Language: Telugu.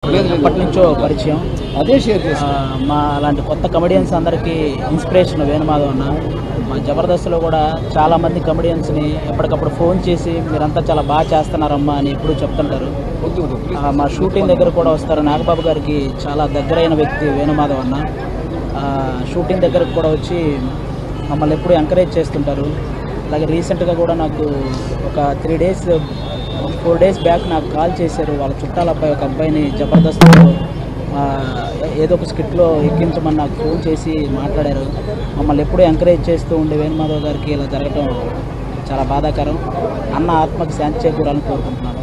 లేదు, లేదు. ఎప్పటి నుంచో పరిచయం అదే షేర్ చేస్తాం ఆ, మా అలాంటి కొత్త కమెడియన్స్ అందరికీ ఇన్స్పిరేషన్ వేణుమాధవ్ అన్న మా జబర్దస్త్లో కూడా చాలా మంది కమెడియన్స్ని ఎప్పటికప్పుడు ఫోన్ చేసి మీరంతా చాలా బాగా చేస్తున్నారమ్మా అని ఎప్పుడూ చెప్తుంటారు వద్దు వద్దు ప్లీజ్. ఆ, మా షూటింగ్ దగ్గర కూడా వస్తారు నాగబాబు గారికి చాలా దగ్గరైన వ్యక్తి వేణుమాధవ్ అన్న ఆ, షూటింగ్ దగ్గరకు కూడా వచ్చి మమ్మల్ని ఎప్పుడు ఎంకరేజ్ చేస్తుంటారు అలాగే రీసెంట్గా కూడా నాకు ఒక three days four days back నాకు కాల్ చేశారు వాళ్ళ చుట్టాల అబ్బాయి ఒక అబ్బాయిని జబర్దస్త్లో ఆ, ఏదో ఒక స్కిట్లో ఎక్కించమని నాకు ఫోన్ చేసి మాట్లాడారు మమ్మల్ని ఎప్పుడూ ఎంకరేజ్ చేస్తూ ఉండే వేణుమాధవ్ గారికి ఇలా జరగటం చాలా బాధాకరం అన్న ఆత్మకి శాంతి చేకూరాలని కోరుకుంటున్నాను